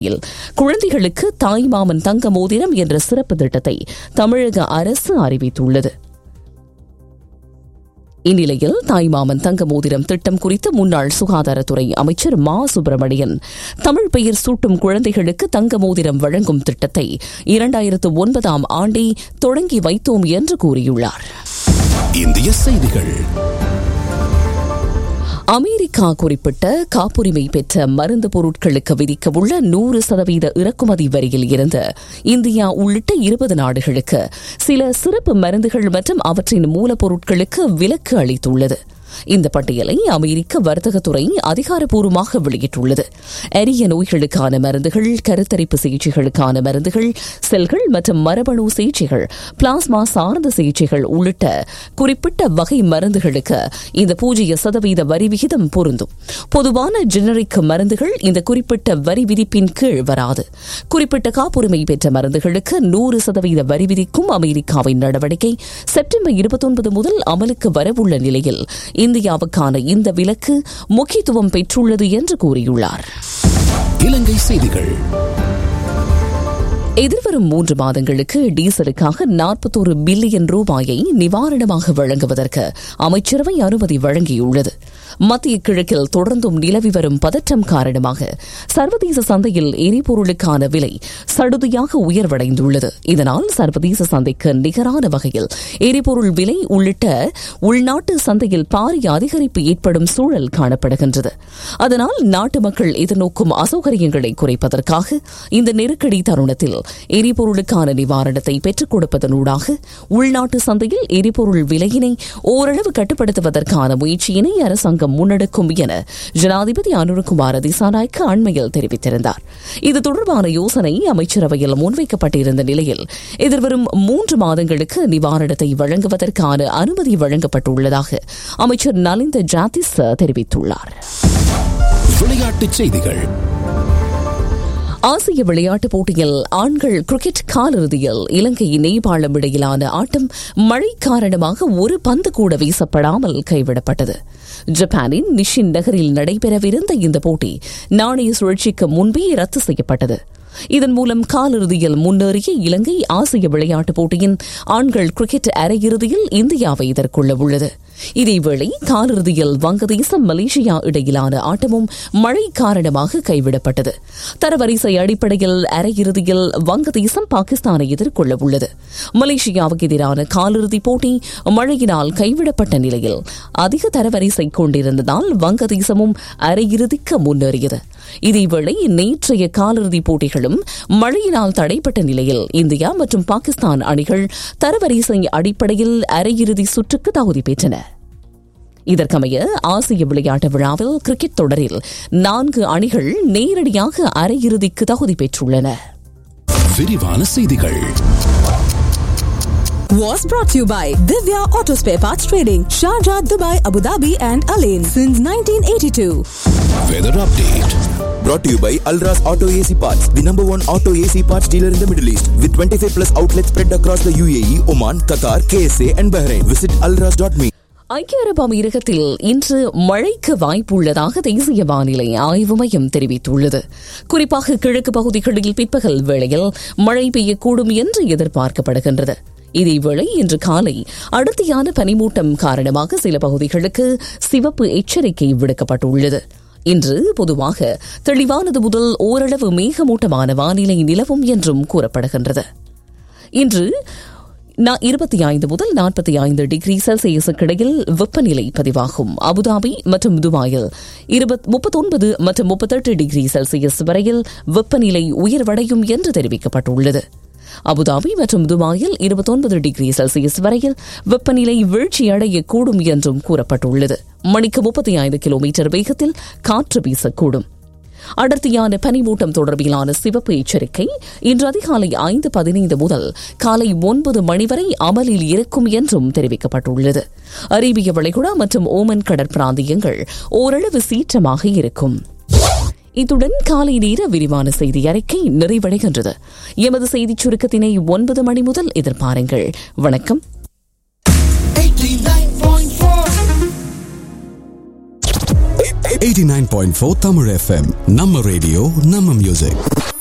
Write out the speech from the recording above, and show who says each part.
Speaker 1: குழந்தைகளுக்கு தாய்மாமன் தங்க மோதிரம் என்ற சிறப்பு திட்டத்தை தமிழக அரசு அறிவித்துள்ளது இந்நிலையில் தாய்மாமன் தங்க மோதிரம் திட்டம் குறித்து முன்னாள் சுகாதாரத்துறை அமைச்சர் மா சுப்பிரமணியன் தமிழ் பெயர் சூட்டும் குழந்தைகளுக்கு தங்க மோதிரம் வழங்கும் திட்டத்தை இரண்டாயிரத்து ஒன்பதாம் ஆண்டே தொடங்கி வைத்தோம் என்று கூறியுள்ளார்
Speaker 2: இந்திய செய்திகள்
Speaker 1: அமெரிக்கா குறிப்பிட்ட காப்புரிமை பெற்ற மருந்து பொருட்களுக்கு விதிக்கவுள்ள நூறு சதவீத இறக்குமதி வரியில் இருந்து இந்தியா உள்ளிட்ட இருபது நாடுகளுக்கு சில சிறப்பு மருந்துகள் மற்றும் அவற்றின் மூலப்பொருட்களுக்கு விலக்கு அளித்துள்ளது இந்த பட்டியலை அமெரிக்க வர்த்தகத்துறை அதிகாரப்பூர்வமாக வெளியிட்டுள்ளது அரிய நோய்களுக்கான மருந்துகள் கருத்தரிப்பு சிகிச்சைகளுக்கான மருந்துகள் செல்கள் மற்றும் மரபணு சிகிச்சைகள் பிளாஸ்மா சார்ந்த சிகிச்சைகள் உள்ளிட்ட குறிப்பிட்ட வகை மருந்துகளுக்கு இந்த பூஜ்ஜிய சதவீத வரி விகிதம் பொருந்தும் பொதுவான ஜெனரிக் மருந்துகள் இந்த குறிப்பிட்ட வரி விதிப்பின் கீழ் வராது குறிப்பிட்ட காப்புரிமை பெற்ற மருந்துகளுக்கு நூறு சதவீத வரி விதிக்கும் அமெரிக்காவின் நடவடிக்கை செப்டம்பர் இருபத்தொன்பது முதல் அமலுக்கு வரவுள்ள நிலையில் இந்தியாவுக்கான இந்த விலக்கு முக்கியத்துவம் பெற்றுள்ளது என்று கூறியுள்ளார்
Speaker 2: இலங்கை செய்திகள்
Speaker 1: எதிர்வரும் மூன்று மாதங்களுக்கு டீசலுக்காக நாற்பத்தோரு பில்லியன் ரூபாயை நிவாரணமாக வழங்குவதற்கு அமைச்சரவை அனுமதி வழங்கியுள்ளது மத்திய கிழக்கில் தொடர்ந்தும் நிலவி வரும் பதற்றம் காரணமாக சர்வதேச சந்தையில் எரிபொருளுக்கான விலை சடுதியாக உயர்வடைந்துள்ளது இதனால் சர்வதேச சந்தைக்கு நிகரான வகையில் எரிபொருள் விலை உள்ளிட்ட உள்நாட்டு சந்தையில் பாரிய அதிகரிப்பு ஏற்படும் சூழல் காணப்படுகின்றது அதனால் நாட்டு மக்கள் எதிர்நோக்கும் அசௌகரியங்களை குறைப்பதற்காக இந்த நெருக்கடி தருணத்தில் எரிபொருளுக்கான நிவாரணத்தை பெற்றுக் கொடுப்பதனூடாக உள்நாட்டு சந்தையில் எரிபொருள் விலையினை ஓரளவு கட்டுப்படுத்துவதற்கான முயற்சியினை அரசாங்கம் முன்னெடுக்கும் என ஜனாதிபதி அனுரகுமார திசாநாய்க்கு அண்மையில் தெரிவித்திருந்தார் இது தொடர்பான யோசனை அமைச்சரவையில் முன்வைக்கப்பட்டிருந்த நிலையில் எதிர்வரும் மூன்று மாதங்களுக்கு நிவாரணத்தை வழங்குவதற்கான அனுமதி வழங்கப்பட்டுள்ளதாக அமைச்சர் நலிந்த ஜாதிஸ் தெரிவித்துள்ளார்
Speaker 2: விளையாட்டுச் செய்திகள்
Speaker 1: ஆசிய விளையாட்டுப் போட்டியில் ஆண்கள் கிரிக்கெட் காலிறுதியில் இலங்கை நேபாளம் இடையிலான ஆட்டம் மழை காரணமாக ஒரு பந்து கூட வீசப்படாமல் கைவிடப்பட்டது ஜப்பானின் நிஷின் நகரில் நடைபெறவிருந்த இந்த போட்டி நாணய சுழற்சிக்கு முன்பே ரத்து செய்யப்பட்டது இதன் மூலம் காலிறுதியில் முன்னேறிய இலங்கை ஆசிய விளையாட்டுப் போட்டியின் ஆண்கள் கிரிக்கெட் அரையிறுதியில் இந்தியாவை எதிர்கொள்ள உள்ளது இதேவேளை காலிறுதியில் வங்கதேசம் மலேசியா இடையிலான ஆட்டமும் மழை காரணமாக கைவிடப்பட்டது தரவரிசை அடிப்படையில் அரையிறுதியில் வங்கதேசம் பாகிஸ்தானை எதிர்கொள்ள உள்ளது மலேசியாவுக்கு எதிரான காலிறுதிப் போட்டி மழையினால் கைவிடப்பட்ட நிலையில் அதிக தரவரிசை கொண்டிருந்ததால் வங்கதேசமும் அரையிறுதிக்கு முன்னேறியது இதேவேளை நேற்றைய காலிறுதிப் போட்டிகளும் மழையினால் தடைப்பட்ட நிலையில் இந்தியா மற்றும் பாகிஸ்தான் அணிகள் தரவரிசை அடிப்படையில் அரையிறுதி சுற்றுக்கு தகுதி பெற்றன இதற்கமைய ஆசிய விளையாட்டு விழாவில் கிரிக்கெட் தொடரில் நான்கு அணிகள் நேரடியாக அரையிறுதிக்கு தகுதி பெற்றுள்ளன
Speaker 2: விரிவான செய்திகள்
Speaker 3: was brought to you by Divya Auto Spare Parts Trading, Sharjah, Dubai, Abu Dhabi, and Alain since 1982.
Speaker 2: Weather update
Speaker 4: Brought to you by Alras Auto AC Parts, the number one auto AC parts dealer in the Middle East, with 25 plus outlets spread across the UAE, Oman, Qatar, KSA, and Bahrain. Visit alras.me.
Speaker 1: ஐக்கிய அரபு அமீரகத்தில் இன்று மழைக்கு வாய்ப்புள்ளதாக தேசிய வானிலை ஆய்வு மையம் தெரிவித்துள்ளது குறிப்பாக கிழக்கு பகுதிகளில் பிற்பகல் வேளையில் மழை பெய்யக்கூடும் என்று எதிர்பார்க்கப்படுகின்றது இதேவேளை இன்று காலை அடர்த்தியான பனிமூட்டம் காரணமாக சில பகுதிகளுக்கு சிவப்பு எச்சரிக்கை விடுக்கப்பட்டுள்ளது இன்று பொதுவாக தெளிவானது முதல் ஓரளவு மேகமூட்டமான வானிலை நிலவும் என்றும் கூறப்படுகின்றது இன்று இருபத்தி ஐந்து முதல் நாற்பத்தி ஐந்து டிகிரி செல்சியஸுக்கு இடையில் வெப்பநிலை பதிவாகும் அபுதாபி மற்றும் துபாயில் முப்பத்தொன்பது மற்றும் முப்பத்தெட்டு டிகிரி செல்சியஸ் வரையில் வெப்பநிலை உயர்வடையும் என்று தெரிவிக்கப்பட்டுள்ளது அபுதாபி மற்றும் துபாயில் இருபத்தொன்பது டிகிரி செல்சியஸ் வரையில் வெப்பநிலை வீழ்ச்சியடையக்கூடும் என்றும் கூறப்பட்டுள்ளது மணிக்கு முப்பத்தி ஐந்து கிலோமீட்டர் வேகத்தில் காற்று வீசக்கூடும் அடர்த்தியான பனிமூட்டம் தொடர்பிலான சிவப்பு எச்சரிக்கை இன்று அதிகாலை ஐந்து பதினைந்து முதல் காலை ஒன்பது மணி வரை அமலில் இருக்கும் என்றும் தெரிவிக்கப்பட்டுள்ளது அரேபிய வளைகுடா மற்றும் ஓமன் கடற்பிராந்தியங்கள் ஓரளவு சீற்றமாக இருக்கும் இத்துடன் காலை நேர விரிவான செய்தி அறிக்கை நிறைவடைகின்றது எமது செய்திச் சுருக்கத்தினை ஒன்பது மணி முதல் எதிர்பாருங்கள் வணக்கம்
Speaker 5: 89.4 Tamil FM நம்ம ரேடியோ நம்ம மியூசிக்